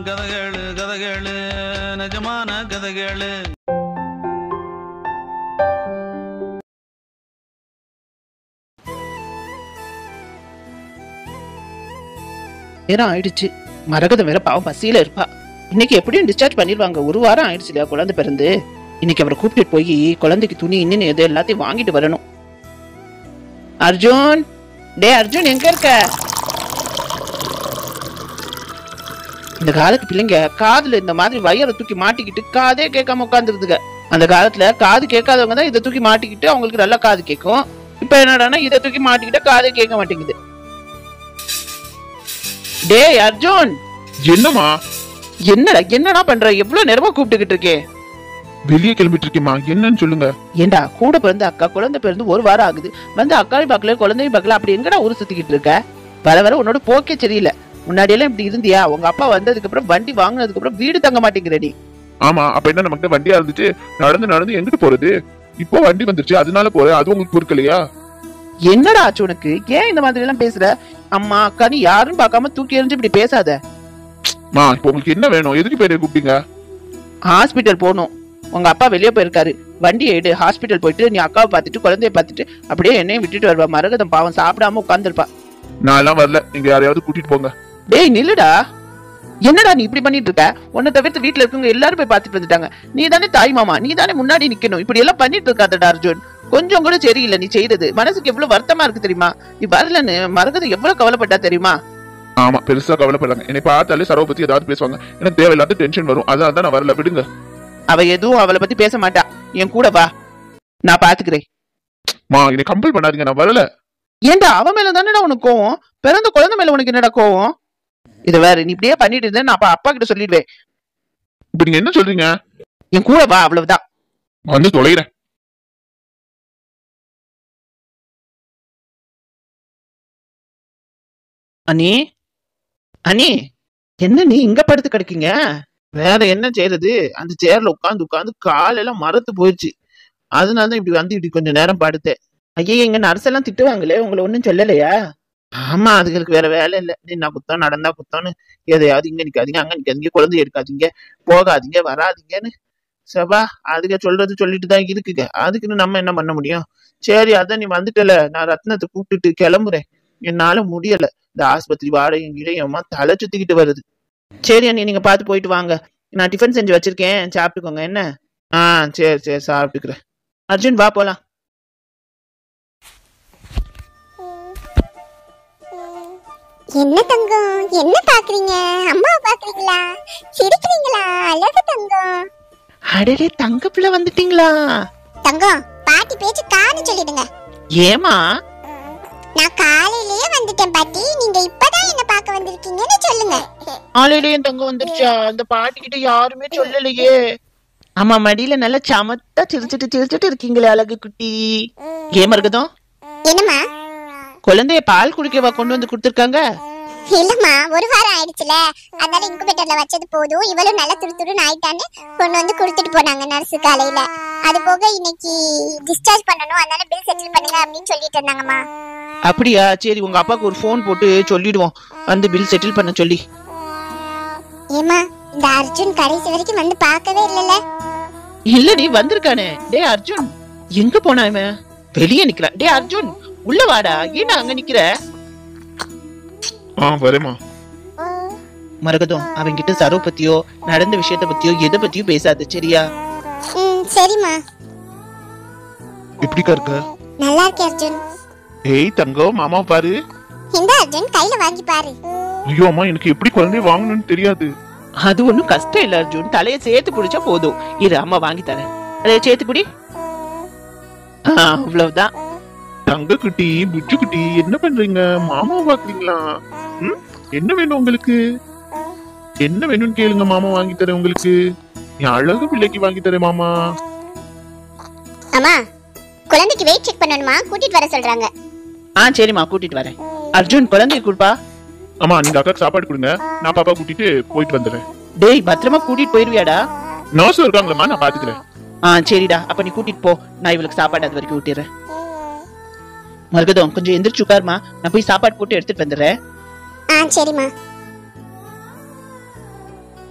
கதைகளு கதைகளு நிஜமான கதைகளு நேரம் ஆயிடுச்சு மரகதம் வேற பாவம் பசியில இருப்பா இன்னைக்கு எப்படியும் டிஸ்சார்ஜ் பண்ணிடுவாங்க ஒரு வாரம் ஆயிடுச்சு இல்லையா குழந்தை பிறந்து இன்னைக்கு அவரை கூப்பிட்டு போய் குழந்தைக்கு துணி இன்னும் எது எல்லாத்தையும் வாங்கிட்டு வரணும் அர்ஜுன் டே அர்ஜுன் எங்க இருக்க இந்த காலத்து பிள்ளைங்க காதுல இந்த மாதிரி வயரை தூக்கி மாட்டிக்கிட்டு காதே கேட்காம உட்காந்துருதுங்க அந்த காலத்துல காது கேட்காதவங்க தான் இதை தூக்கி மாட்டிக்கிட்டு அவங்களுக்கு நல்லா காது கேட்கும் இப்ப என்னடான்னா இதை தூக்கி மாட்டிக்கிட்டா காதே கேட்க மாட்டேங்குது டேய் அர்ஜுன் என்னம்மா என்னடா என்னடா பண்ற எவ்வளவு நேரமா கூப்பிட்டுக்கிட்டு இருக்கே வெளியே கிளம்பிட்டு இருக்கேம்மா என்னன்னு சொல்லுங்க ஏண்டா கூட பிறந்த அக்கா குழந்தை பிறந்து ஒரு வாரம் ஆகுது வந்து அக்காவையும் பார்க்கல குழந்தையும் பார்க்கல அப்படி எங்கடா ஊர் சுத்திக்கிட்டு இருக்க வர வர உன்னோட போக்கே சரியில்லை முன்னாடி எல்லாம் இப்படி இருந்தியா உங்க அப்பா வந்ததுக்கு அப்புறம் வண்டி வாங்குனதுக்கு அப்புறம் வீடு தங்க மாட்டேங்கிறடி ஆமா அப்ப என்ன நமக்கு வண்டியா இருந்துச்சு நடந்து நடந்து எங்கிட்டு போறது இப்போ வண்டி வந்துருச்சு அதனால போறேன் அது உங்களுக்கு பொறுக்கலையா என்னடா ஆச்சு உனக்கு ஏன் இந்த மாதிரி எல்லாம் பேசுற அம்மா அக்கான்னு யாரும் பார்க்காம தூக்கி எறிஞ்சு இப்படி பேசாத மா இப்போ உங்களுக்கு என்ன வேணும் எதுக்கு பேரு கூப்பிட்டீங்க ஹாஸ்பிட்டல் போகணும் உங்க அப்பா வெளியே போயிருக்காரு வண்டி எடு ஹாஸ்பிட்டல் போயிட்டு நீ அக்காவை பார்த்துட்டு குழந்தைய பார்த்துட்டு அப்படியே என்னையும் விட்டுட்டு வருவா மரகதம் பாவம் சாப்பிடாம உட்காந்துருப்பா நான் எல்லாம் வரல நீங்க யாரையாவது கூட்டிட்டு போங்க டேய் நில்லுடா என்னடா நீ இப்படி பண்ணிட்டு இருக்க உன்னை தவிர்த்து வீட்ல இருக்கவங்க எல்லாரும் போய் பார்த்துட்டு வந்துட்டாங்க நீ தானே தாய் மாமா நீ தானே முன்னாடி நிக்கணும் இப்படி எல்லாம் பண்ணிட்டு இருக்காதடா அர்ஜுன் கொஞ்சம் கூட சரியில்லை நீ செய்யறது மனசுக்கு எவ்வளவு வருத்தமா இருக்கு தெரியுமா நீ வரலன்னு மரகதம் எவ்வளவு கவலைப்பட்டா தெரியுமா ஆமா பெருசா கவலைப்படாங்க என்னை பார்த்தாலே சரவை பத்தி ஏதாவது பேசுவாங்க எனக்கு தேவையில்லாத டென்ஷன் வரும் அதனால தான் நான் வரல விடுங்க அவ எதுவும் அவளை பத்தி பேச மாட்டா என் கூட வா நான் பாத்துக்கிறேன் மா என்னை கம்பல் பண்ணாதீங்க நான் வரல ஏன்டா அவ மேல தானடா உனக்கு கோவம் பிறந்த குழந்தை மேல உனக்கு என்னடா கோவம் இது வேற நீ இப்படியே பண்ணிட்டு இருந்த நான் அப்பா அப்பா கிட்ட சொல்லிடுவேன் இப்ப நீங்க என்ன சொல்றீங்க என் கூட வா அவ்வளவுதான் வந்து தொலைகிறேன் அண்ணி அண்ணி என்ன நீ இங்க படுத்து கிடக்கீங்க வேற என்ன செய்யறது அந்த சேர்ல உட்காந்து உட்காந்து காலெல்லாம் மரத்து போயிடுச்சு அதனால தான் இப்படி வந்து இப்படி கொஞ்சம் நேரம் படுத்தேன் ஐயா எங்க நர்ஸ் எல்லாம் திட்டுவாங்களே உங்களை ஒண்ணும் சொல்லலையா ஆமா அதுகளுக்கு வேற வேலை இல்ல நின்னா குத்தம் நடந்தா குத்தம்னு எதையாவது இங்க நிக்காதீங்க அங்க நிக்காதீங்க குழந்தை எடுக்காதீங்க போகாதீங்க வராதீங்கன்னு சபா அதுக சொல்றது சொல்லிட்டு தான் இருக்குங்க அதுக்குன்னு நம்ம என்ன பண்ண முடியும் சரி அதான் நீ வந்துட்டல நான் ரத்னத்தை கூப்பிட்டுட்டு கிளம்புறேன் என்னால முடியல இந்த ஆஸ்பத்திரி வாடகை இடையமா தலை சுத்திக்கிட்டு வருது சரி அண்ணி நீங்க பார்த்து போயிட்டு வாங்க நான் டிஃபன் செஞ்சு வச்சிருக்கேன் சாப்பிட்டுக்கோங்க என்ன ஆ சரி சரி சாப்பிட்டுக்கிறேன் அர்ஜுன் வா போலாம் என்ன தங்கம் என்ன பாக்குறீங்க அம்மாவை பாக்குறீங்களா சிரிக்கிறீங்களா அழகு தங்கம் அடடே தங்க பிள்ளை வந்துட்டீங்களா தங்கம் பாட்டி பேச்சு காது சொல்லிடுங்க ஏமா நான் காலையிலேயே வந்துட்டேன் பாட்டி நீங்க இப்பதான் என்ன பார்க்க வந்திருக்கீங்கன்னு சொல்லுங்க ஆலையிலேயே தங்க வந்துருச்சா அந்த பாட்டி கிட்ட யாருமே சொல்லலையே ஆமா மடியில நல்லா சமத்தா சிரிச்சிட்டு சிரிச்சிட்டு இருக்கீங்களே அழகு குட்டி ஏமா இருக்குதும் என்னம்மா குழந்தைய பால் குடிக்கவா கொண்டு வந்து கொடுத்துருக்காங்க இல்லம்மா ஒரு வாரம் ஆயிடுச்சுல அதனால இன்குபேட்டர்ல வச்சது போதும் இவளும் நல்லா துரு துருன்னு ஆயிட்டான்னு கொண்டு வந்து கொடுத்துட்டு போனாங்க நர்ஸ் காலையில அது போக இன்னைக்கு டிஸ்சார்ஜ் பண்ணணும் அதனால பில் செட்டில் பண்ணுங்க அப்படின்னு சொல்லிட்டு இருந்தாங்கம்மா அப்படியா சரி உங்க அப்பாவுக்கு ஒரு ஃபோன் போட்டு சொல்லிடுவோம் வந்து பில் செட்டில் பண்ண சொல்லி ஏமா இந்த அர்ஜுன் கடைசி வரைக்கும் வந்து பார்க்கவே இல்லைல்ல இல்லடி வந்திருக்கானே டே அர்ஜுன் எங்க போனா இவன் வெளியே நிக்கிறான் டே அர்ஜுன் உள்ள வாடா ஏன்னா அங்க நிக்கிற ஆ வரேம்மா மரகதம் அவன்கிட்ட சரவ பத்தியோ நடந்த விஷயத்த பத்தியோ எதை பத்தியோ பேசாத சரியா ம் சரிம்மா எப்படிக்கா இருக்க நல்லா இருக்கே அர்ஜுன் ஏய் தங்கம் மாமா பாரு இந்த அர்ஜுன் கையில வாங்கி பாரு ஐயோ அம்மா எனக்கு எப்படி குழந்தைய வாங்கணும்னு தெரியாது அது ஒண்ணும் கஷ்டம் இல்ல அர்ஜுன் தலைய சேர்த்து பிடிச்சா போதும் இரு அம்மா வாங்கி தரேன் அதைய சேர்த்து பிடி ஆ, அவ்வளவுதான் தங்க குட்டி புச்சு குட்டி என்ன பண்றீங்க மாமா பாக்குறீங்களா ம்? என்ன வேணும் உங்களுக்கு என்ன வேணும்னு கேளுங்க மாமா வாங்கி தரேன் உங்களுக்கு என் அழகு பிள்ளைக்கு வாங்கி தரேன் மாமா அம்மா குழந்தைக்கு வெயிட் செக் பண்ணணுமா கூட்டிட்டு வர சொல்றாங்க ஆ சரிம்மா கூட்டிட்டு வரேன் அர்ஜுன் குழந்தைய கொடுப்பா ஆமா நீங்க அக்காக்கு சாப்பாடு கொடுங்க நான் பாப்பா கூட்டிட்டு போயிட்டு வந்துடுறேன் டேய் பத்திரமா கூட்டிட்டு போயிருவியாடா நர்ஸ் இருக்காங்களம்மா நான் பாத்துக்கிறேன் ஆ சரிடா அப்ப நீ கூட்டிட்டு போ நான் இவளுக்கு சாப்பாடு அது வரைக்கும் ஊட்டிடுறேன் மருகதம் கொஞ்சம் எந்திரிச்சு உட்காருமா நான் போய் சாப்பாடு போட்டு எடுத்துட்டு வந்துடுறேன் ஆ சரிம்மா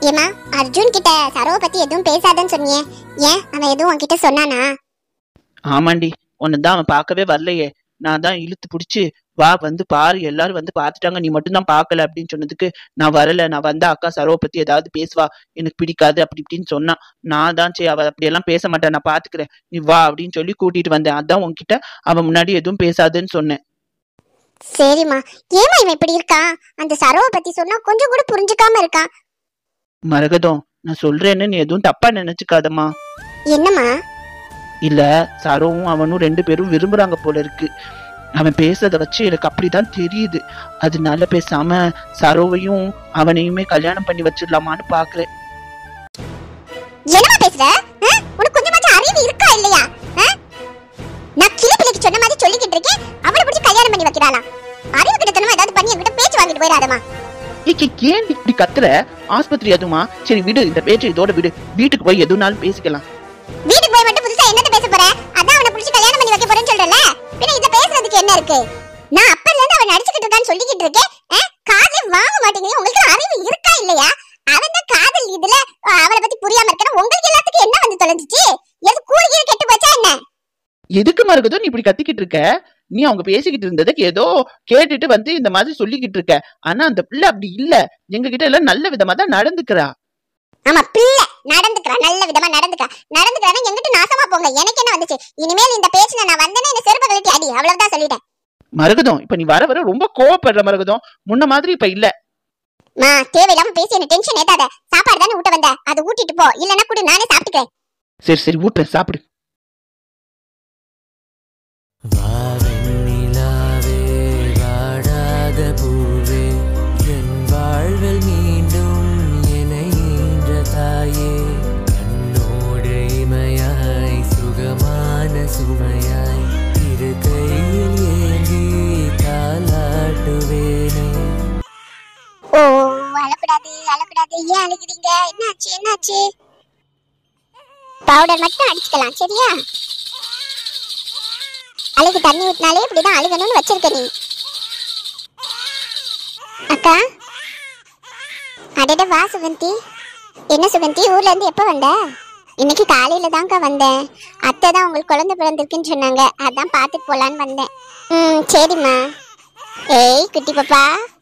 ஏமா அர்ஜுன் கிட்ட சரோவை பத்தி எதுவும் பேசாதன்னு சொன்னியே ஏன் அவன் எதுவும் உன்கிட்ட சொன்னானா ஆமாண்டி உன்னை தான் அவன் பார்க்கவே வரலையே நான் தான் இழுத்து பிடிச்சி வா வந்து பாரு எல்லாரும் வந்து பார்த்துட்டாங்க நீ மட்டும் தான் பார்க்கல அப்படின்னு சொன்னதுக்கு நான் வரல நான் வந்த அக்கா சரோவை பத்தி ஏதாவது பேசுவா எனக்கு பிடிக்காது அப்படி இப்படின்னு சொன்னான் நான் தான் சரி அவ அப்படியெல்லாம் பேச மாட்டேன் நான் பாத்துக்கிறேன் நீ வா அப்படின்னு சொல்லி கூட்டிட்டு வந்தேன் அதான் உன்கிட்ட அவன் முன்னாடி எதுவும் பேசாதுன்னு சொன்னேன் சரிம்மா ஏமா இவன் இப்படி இருக்கான் அந்த சரோவை பத்தி சொன்னா கொஞ்சம் கூட புரிஞ்சுக்காம இருக்கான் மரகதம் நான் சொல்றேன்னு நீ எதுவும் தப்பா நினைச்சுக்காதம்மா என்னம்மா இல்ல சரோவும் அவனும் ரெண்டு பேரும் விரும்புறாங்க போல இருக்கு அவன் பேசுறத வச்சு எனக்கு அப்படிதான் தெரியுது அதனால பேசாம சரோவையும் அவனையுமே கல்யாணம் பண்ணி வச்சிடலாமான்னு பாக்குறேன் என்னம்மா பேசுற ஆ? உனக்கு கொஞ்சமாச்சும் அறிவு இருக்கா இல்லையா ஆ? நான் கிளி பிள்ளைக்கு சொன்ன மாதிரி சொல்லிக்கிட்டு இருக்கேன் அவளை பிடிச்சி கல்யாணம் பண்ணி வைக்கிறாளா அறிவு கிட்டத்தனமா ஏதாவது பண்ணி என்கிட்ட பேச்சு வாங்கிட்டு போயிடாதம்மா ஏய், ஏன் இப்படி கத்துற ஆஸ்பத்திரி அதுமா சரி விடு இந்த பேச்சை இதோட விடு வீட்டுக்கு போய் எதுனாலும் பேசிக்கலாம் வீட்டுக்கு போய் மட்டும் புதுசா என்னத்த பேச போற அதான் அவனை பிடிச்சி கல்யாணம் பண்ணி வைக்க போறேன்னு சொல்றல பின்ன இத பேசுறதுக்கு என்ன இருக்கு நான் அப்பல இருந்து அவன் நடிச்சுக்கிட்டு இருக்கான்னு சொல்லிக்கிட்டு இருக்கேன் ஆ? காதலே வாங்க மாட்டேங்குது உங்களுக்கு அறிவு இருக்கா இல்லையா அவன் தான் காதல் இதுல ஆ, அவளை பத்தி புரியாம இருக்கணும் உங்களுக்கு எல்லாத்துக்கும் என்ன வந்து தொலைஞ்சிச்சு எது கூலியே கெட்டு போச்சா என்ன எதுக்கு மறுக்கதோ நீ இப்படி கத்திக்கிட்டு இருக்க நீ அவங்க பேசிக்கிட்டு இருந்ததுக்கு ஏதோ கேட்டுட்டு வந்து இந்த மாதிரி சொல்லிக்கிட்டு இருக்க ஆனா அந்த பிள்ளை அப்படி இல்ல எங்க கிட்ட எல்லாம் நல்ல விதமா தான் நடந்துக்கிறா ஆமா பிள்ளை நடந்துக்கிறா நல்ல விதமா நடந்துக்கா நடந்துக்கிறானா எங்கிட்ட நாசமா போங்க எனக்கு என்ன வந்துச்சு இனிமேல் இந்த பேச்சுல நான் வந்தேன்னா என்ன செருப்பு கழட்டி அடி அவ்வளவுதான் சொல்லிட்டேன் மரகதம் இப்ப நீ வர வர ரொம்ப கோவப்படுற மரகதம் முன்ன மாதிரி இப்ப இல்ல மா தேவையில்லாம பேசி என்ன டென்ஷன் ஏத்தாத சாப்பாடு தானே ஊட்ட வந்த அதை ஊட்டிட்டு போ இல்லனா கூட நானே சாப்பிட்டுக்கிறேன் சரி சரி ஊட்டுறேன் சாப்பிடு வாவெண்ணிலாவே வாடாத பூவே என் வாழ்வில் மீண்டும் என்னை ஈன்ற தாயே கண்ணோடு இமையாய் சுகமான சுமையாய் இரு கையில் ஏந்தி தாலாட்டுவேனே ஓ அழக்கூடாது அழக்கூடாது ஏன் அழுகிறீங்க என்னாச்சு என்னாச்சு பவுடர் மட்டும் அடிச்சுக்கலாம் சரியா அழுகு தண்ணி ஊத்தினாலே இப்படிதான் அழுகணும்னு வச்சிருக்க நீ அக்கா அடட வா சுகந்தி என்ன சுகந்தி ஊர்ல இருந்து எப்ப வந்த இன்னைக்கு காலையில தான்க்கா வந்தேன் அத்தை தான் உங்களுக்கு குழந்தை பிறந்திருக்குன்னு சொன்னாங்க அதான் பார்த்துட்டு போலான்னு வந்தேன் ம் சரிம்மா ஏய் குட்டி பாப்பா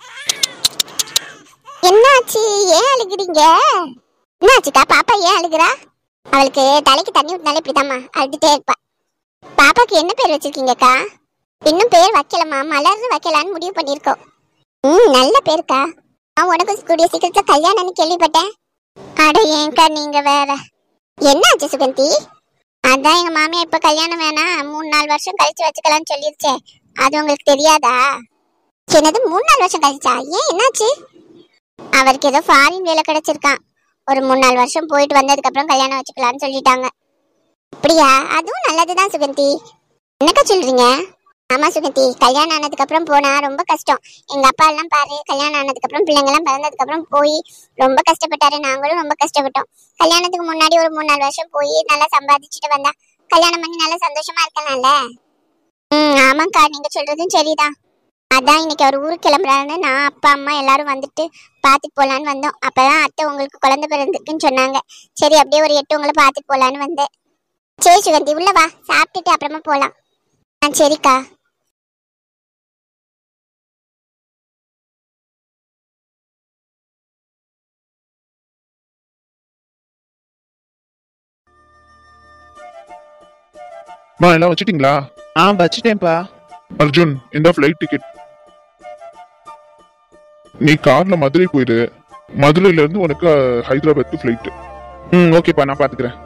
என்னாச்சு ஏன் அழுகுறீங்க என்னாச்சுக்கா பாப்பா ஏன் அழுகுறா அவளுக்கு தலைக்கு தண்ணி ஊத்தினாலே இப்படிதாம்மா அழுதுட்டே இருப்பா பாப்பாக்கு என்ன பேர் வச்சிருக்கீங்கக்கா இன்னும் பேர் வைக்கலம்மா மலர்னு வைக்கலான்னு முடிவு பண்ணியிருக்கோம் ம் நல்ல பேருக்கா நான் உனக்கு கூடிய சீக்கிரத்துல கல்யாணம்னு கேள்விப்பட்டேன் அட ஏன்க்கா நீங்க வேற என்னாச்சு சுகந்தி அதான் எங்க மாமியா இப்ப கல்யாணம் வேணாம் மூணு நாலு வருஷம் கழிச்சு வச்சுக்கலாம்னு சொல்லிருச்சே அது உங்களுக்கு தெரியாதா என்னது மூணு நாலு வருஷம் கழிச்சா ஏன் என்னாச்சு அவருக்கு ஏதோ ஃபாரின் வேலை கிடைச்சிருக்கான் ஒரு மூணு நாலு வருஷம் போயிட்டு வந்ததுக்கு அப்புறம் கல்யாணம் வச்சுக்கலாம்னு சொல்லிட்டாங்க அப்படியா அதுவும் நல்லதுதான் சுகந்தி என்னக்கா சொல்றீங்க ஆமா சுகந்தி கல்யாணம் ஆனதுக்கு அப்புறம் போனா ரொம்ப கஷ்டம் எங்க அப்பா எல்லாம் பாரு கல்யாணம் ஆனதுக்கு அப்புறம் பிள்ளைங்க எல்லாம் பிறந்ததுக்கு அப்புறம் போய் ரொம்ப கஷ்டப்பட்டாரு நாங்களும் ரொம்ப கஷ்டப்பட்டோம் கல்யாணத்துக்கு முன்னாடி ஒரு மூணு நாலு வருஷம் போய் நல்லா சம்பாதிச்சுட்டு வந்தா கல்யாணம் பண்ணி நல்லா சந்தோஷமா இருக்கலாம்ல ம் ஆமாக்கா நீங்க சொல்றதும் சரிதான் அதான் இன்னைக்கு அவர் ஊருக்கு கிளம்புறாருன்னு நான் அப்பா அம்மா எல்லாரும் வந்துட்டு பார்த்துட்டு போலான்னு வந்தோம் அப்பதான் அத்தை உங்களுக்கு குழந்தை பிறந்திருக்குன்னு சொன்னாங்க சரி அப்படியே ஒரு எட்டு உங்களை பார்த்துட்டு போலான்னு வந்தேன் சரி சுகந்தி உள்ள வா சாப்பிட்டுட்டு அப்புறமா போலாம் ஆ சரிக்கா மா எல்லாம் வச்சிட்டீங்களா ஆ வச்சுட்டேன்ப்பா அர்ஜுன் இந்த ஃப்ளைட் டிக்கெட் நீ கார்ல மதுரை போயிரு மதுரையில இருந்து உனக்கு அஹ், ஹைதராபாத்துக்கு ஃப்ளைட் ம் ஓகேப்பா நான் பாத்துக்கிறேன்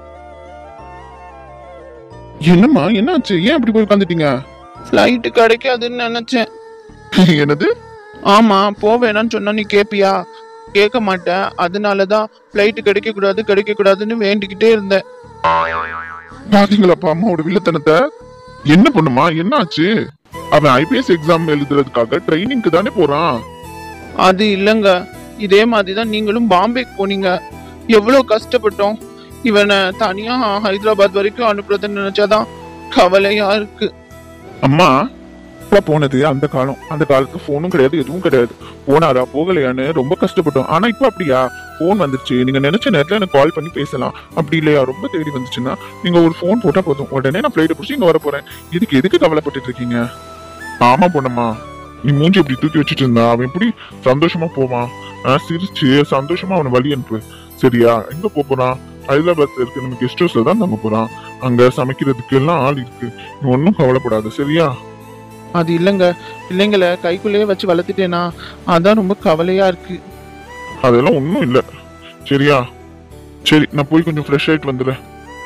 என்னம்மா என்னாச்சு ஏன் அப்படி போய் உட்காந்துட்டீங்க ஃப்ளைட்டு கிடைக்காதுன்னு நினைச்சேன் என்னது ஆமா போவேணான்னு சொன்னா நீ கேப்பியா கேட்க மாட்டேன் அதனாலதான் ஃப்ளைட்டு கிடைக்க கூடாது கிடைக்க கூடாதுன்னு வேண்டிக்கிட்டே இருந்தேன் பாத்தீங்களாப்பா அம்மாவோட வில்லத்தனத்தை என்ன பண்ணுமா என்னாச்சு அவன் ஐபிஎஸ் எக்ஸாம் எழுதுறதுக்காக ட்ரைனிங்க்கு தானே போறான் அது இல்லைங்க இதே மாதிரி தான் நீங்களும் பாம்பேக்கு போனீங்க எவ்வளோ கஷ்டப்பட்டோம் இவனை தனியா ஹைதராபாத் வரைக்கும் அனுப்புறதுன்னு நினைச்சாதான் கவலையா இருக்கு அம்மா அப்பா போனது அந்த காலம் அந்த காலத்துல போனும் கிடையாது எதுவும் கிடையாது போனாரா போகலையான்னு ரொம்ப கஷ்டப்பட்டோம் ஆனா இப்ப அப்படியா போன் வந்துருச்சு நீங்க நினைச்ச நேரத்துல எனக்கு கால் பண்ணி பேசலாம் அப்படி இல்லையா ரொம்ப தேடி வந்துச்சுன்னா நீங்க ஒரு போன் போட்டா போதும் உடனே நான் பிளைட் பிடிச்சி இங்க வர போறேன் இதுக்கு எதுக்கு கவலைப்பட்டுட்டு இருக்கீங்க ஆமா பொண்ணம்மா நீ மூஞ்சி இப்படி தூக்கி வச்சுட்டு இருந்தா அவன் எப்படி சந்தோஷமா போவான் ஆஹ் சிரிச்சு சந்தோஷமா அவனை வழி அனுப்பு சரியா எங்க போப் போறான் ஹைதராபாத்ல இருக்கு நம்ம கெஸ்ட் ஹவுஸ்ல தான் தங்க போறான் அங்க சமைக்கிறதுக்கு எல்லாம் ஆள் இருக்கு நீ ஒன்னும் கவலைப்படாத சரியா அது இல்லைங்க பிள்ளைங்களை கைக்குள்ளேயே வச்சு வளர்த்துட்டேனா அதான் ரொம்ப கவலையா இருக்கு அதெல்லாம் ஒன்றும் இல்லை சரியா சரி நான் போய் கொஞ்சம் ஃப்ரெஷ் ஆயிட்டு வந்துடுறேன்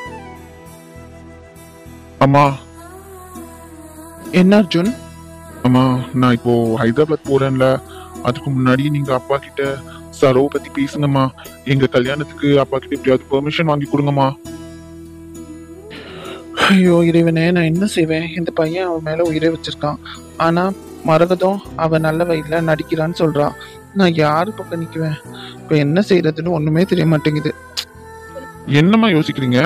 அம்மா என்ன அர்ஜுன் அம்மா நான் இப்போ ஹைதராபாத் போறேன்ல அதுக்கு முன்னாடி நீங்க அப்பா கிட்ட சரோவை பத்தி பேசுங்கம்மா எங்க கல்யாணத்துக்கு அப்பா கிட்ட எப்படியாவது பெர்மிஷன் வாங்கி கொடுங்கம்மா ஐயோ இறைவனே நான் என்ன செய்வேன் இந்த பையன் அவன் மேல உயிரை வச்சிருக்கான் ஆனா மரகதம் அவன் நல்ல வயதுல நடிக்கிறான்னு சொல்றான் நான் யாரு பக்கம் நிக்குவேன் இப்ப என்ன செய்யறதுன்னு ஒண்ணுமே தெரிய மாட்டேங்குது என்னம்மா யோசிக்கிறீங்க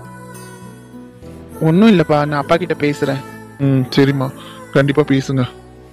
ஒன்றும் இல்லப்பா நான் அப்பா கிட்ட பேசுறேன் ம் சரிம்மா கண்டிப்பா பேசுங்க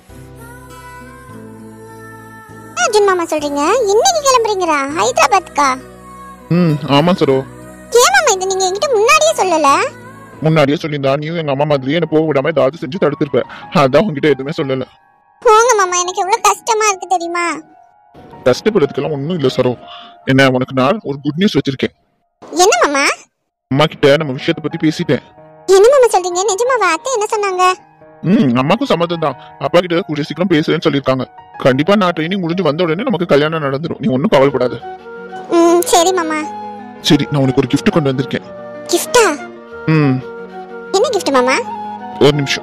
என்ன அர்ஜுன் மாமா சொல்றீங்க இன்னைக்கு கிளம்புறீங்களா ஹைதராபாத்க்கா ம் ஆமா சரோ ஏன் மாமா இது நீங்க என்கிட்ட முன்னாடியே சொல்லல முன்னாடியே சொல்லியிருந்தா நீயும் எங்க அம்மா மாதிரியே என்ன போக விடாம ஏதாவது செஞ்சு தடுத்திருப்ப அதான் உங்ககிட்ட எதுவுமே சொல்லல போங்க மாமா எனக்கு எவ்வளவு கஷ்டமா இருக்கு தெரியுமா கஷ்டப்படுறதுக்கெல்லாம் ஒன்றும் இல்லை சரோ என்ன உனக்கு நான் ஒரு குட் நியூஸ் வச்சிருக்கேன் என்ன மாமா அம்மா கிட்ட நம்ம விஷயத்தை பத்தி பேசிட்டேன் என்ன மாமா சொல்றீங்க நிஜமாவா அத்தை என்ன சொன்னாங்க ம் அம்மாக்கும் சம்மதம் தான் அப்பா கிட்ட கூடிய சீக்கிரம் பேசுறேன்னு சொல்லியிருக்காங்க கண்டிப்பா நான் ட்ரைனிங் முடிஞ்சு வந்த உடனே நமக்கு கல்யாணம் நடந்துரும் நீ ஒன்றும் கவலைப்படாத ம் சரி மாமா சரி நான் உனக்கு ஒரு gift கொண்டு வந்திருக்கேன் கிஃப்டா ம் என்ன கிஃப்ட் மாமா ஒரு நிமிஷம்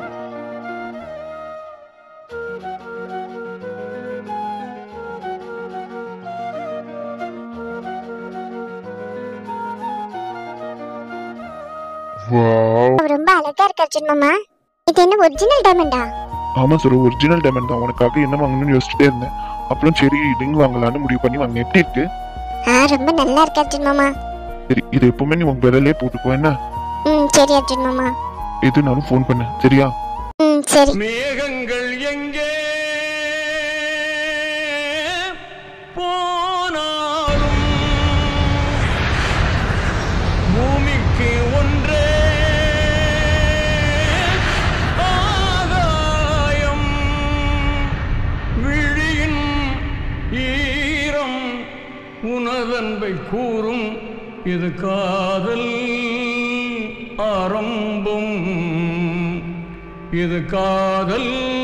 வாவ் அவர் ரொம்ப அழகா இருக்கு அர்ஜுன் மாமா இது என்ன ஒரிஜினல் டைமண்டா ஆமா சார் ஒரிஜினல் டைமண்ட் தான் உனக்காக என்ன வாங்கணும்னு யோசிச்சுட்டே இருந்தேன் அப்புறம் சரி ரிங் வாங்கலாம்னு முடிவு பண்ணி வாங்கினேன் எப்படி இருக்கு ஆ ரொம்ப நல்லா இருக்கு அர்ஜுன் மாமா சரி இது எப்பவுமே நீ உன் விரலே போட்டுக்கோ என்ன ம் சரி அர்ஜுன் மாமா எதுனாலும் ஃபோன் பண்ணு சரியா ம் சரி மேகங்கள் எங்கே போனாலும் பூமிக்கு ஒன்றே ஆகாயம் விழியின் ஈரம் உனதன்பை கூறும் இது காதல் ஆரம்பம் இது காதல்